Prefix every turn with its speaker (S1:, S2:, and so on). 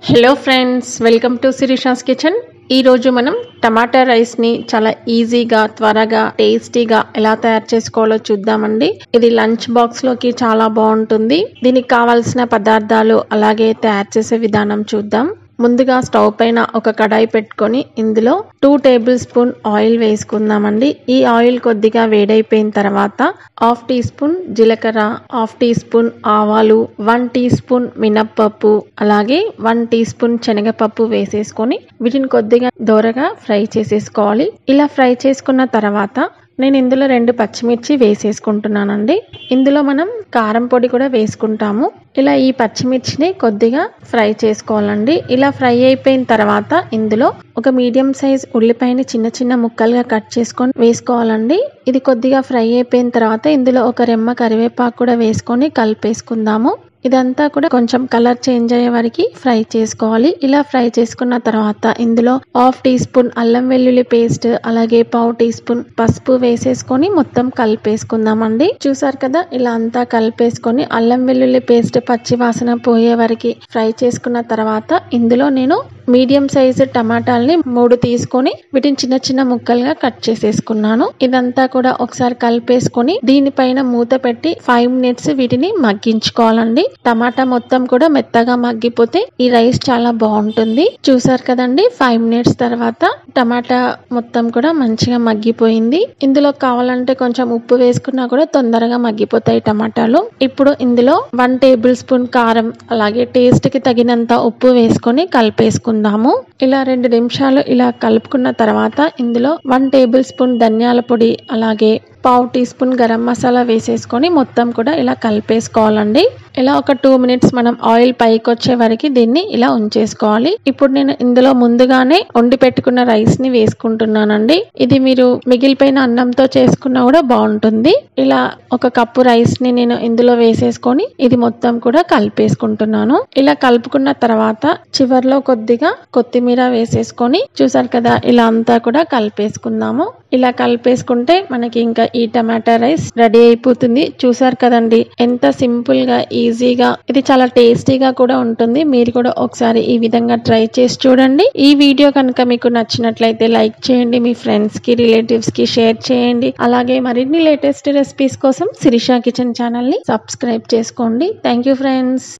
S1: hello friends welcome to Sirisha's kitchen ఈరోజు మనం టమాటా రైస్ని చాలా ఈజీగా త్వరగా టేస్టీగా ఎలా తయారు చేసుకోవాలో చూద్దామండి ఇది లంచ్ బాక్స్లోకి చాలా బాగుంటుంది దీనికి కావాల్సిన పదార్థాలు అలాగే తయారు చేసే విధానం చూద్దాం ముందుగా స్టవ్ పైన ఒక కడాయి పెట్టుకొని ఇందులో టూ టేబుల్ స్పూన్ ఆయిల్ వేసుకుందామండి ఈ ఆయిల్ కొద్దిగా వేడైపోయిన తర్వాత హాఫ్ టీ స్పూన్ జీలకర్ర హాఫ్ టీ స్పూన్ ఆవాలు వన్ టీ స్పూన్ మినప్పప్పు అలాగే వన్ టీ స్పూన్ శనగపప్పు వేసేసుకొని వీటిని కొద్దిగా దోరగా ఫ్రై చేసేసుకోవాలి ఇలా ఫ్రై చేసుకున్న తర్వాత నేను ఇందులో రెండు పచ్చిమిర్చి వేసేసుకుంటున్నానండి ఇందులో మనం కారం పొడి కూడా వేసుకుంటాము ఇలా ఈ పచ్చిమిర్చిని కొద్దిగా ఫ్రై చేసుకోవాలండి ఇలా ఫ్రై అయిపోయిన తర్వాత ఇందులో ఒక మీడియం సైజ్ ఉల్లిపాయని చిన్న చిన్న ముక్కలుగా కట్ చేసుకొని వేసుకోవాలండి ఇది కొద్దిగా ఫ్రై అయిపోయిన తర్వాత ఇందులో ఒక రెమ్మ కరివేపాకు కూడా వేసుకొని కలిపేసుకుందాము ఇదంతా కూడా కొంచెం కలర్ చేంజ్ అయ్యే వరకు ఫ్రై చేసుకోవాలి ఇలా ఫ్రై చేసుకున్న తర్వాత ఇందులో హాఫ్ టీ స్పూన్ అల్లం వెల్లుల్లి పేస్ట్ అలాగే పావు టీ స్పూన్ పసుపు వేసేసుకొని మొత్తం కలిపేసుకుందామండి చూసారు కదా ఇలా అంతా కలిపేసుకొని అల్లం వెల్లుల్లి పేస్ట్ పచ్చి వాసన పోయే వరకు ఫ్రై చేసుకున్న తర్వాత ఇందులో నేను మీడియం సైజు టమాటాలని మూడు తీసుకొని వీటిని చిన్న చిన్న ముక్కలుగా కట్ చేసేసుకున్నాను ఇదంతా కూడా ఒకసారి కలిపేసుకొని దీనిపైన మూత పెట్టి ఫైవ్ మినిట్స్ వీటిని మగ్గించుకోవాలండి టమాటా మొత్తం కూడా మెత్తగా మగ్గిపోతే ఈ రైస్ చాలా బాగుంటుంది చూసారు కదండి ఫైవ్ మినిట్స్ తర్వాత టమాటా మొత్తం కూడా మంచిగా మగ్గిపోయింది ఇందులో కావాలంటే కొంచెం ఉప్పు వేసుకున్నా కూడా తొందరగా మగ్గిపోతాయి టమాటాలు ఇప్పుడు ఇందులో వన్ టేబుల్ స్పూన్ కారం అలాగే టేస్ట్ కి తగినంత ఉప్పు వేసుకొని కలిపేసుకుందాము ఇలా రెండు నిమిషాలు ఇలా కలుపుకున్న తర్వాత ఇందులో వన్ టేబుల్ స్పూన్ ధనియాల పొడి అలాగే పావు టీ స్పూన్ గరం మసాలా వేసేసుకొని మొత్తం కూడా ఇలా కలిపేసుకోవాలండి ఇలా ఒక టూ మినిట్స్ మనం ఆయిల్ పైకి వచ్చే వరకు దీన్ని ఇలా ఉంచేసుకోవాలి ఇప్పుడు నేను ఇందులో ముందుగానే వండి పెట్టుకున్న రైస్ ని వేసుకుంటున్నానండి ఇది మీరు మిగిలిపోయిన అన్నంతో చేసుకున్నా కూడా బాగుంటుంది ఇలా ఒక కప్పు రైస్ ని నేను ఇందులో వేసేసుకొని ఇది మొత్తం కూడా కలిపేసుకుంటున్నాను ఇలా కలుపుకున్న తర్వాత చివర్లో కొద్దిగా కొత్తిమీర వేసేసుకొని చూసారు కదా ఇలా అంతా కూడా కలిపేసుకుందాము ఇలా కలిపేసుకుంటే మనకి ఇంకా ఈ టమాటా రైస్ రెడీ అయిపోతుంది చూసారు కదండి ఎంత సింపుల్ గా ఈజీగా ఇది చాలా టేస్టీగా కూడా ఉంటుంది మీరు కూడా ఒకసారి ఈ విధంగా ట్రై చేసి చూడండి ఈ వీడియో కనుక మీకు నచ్చినట్లయితే లైక్ చేయండి మీ ఫ్రెండ్స్ కి రిలేటివ్స్ కి షేర్ చేయండి అలాగే మరిన్ని లేటెస్ట్ రెసిపీస్ కోసం శిరీషా కిచెన్ ఛానల్ ని సబ్స్క్రైబ్ చేసుకోండి థ్యాంక్ యూ ఫ్రెండ్స్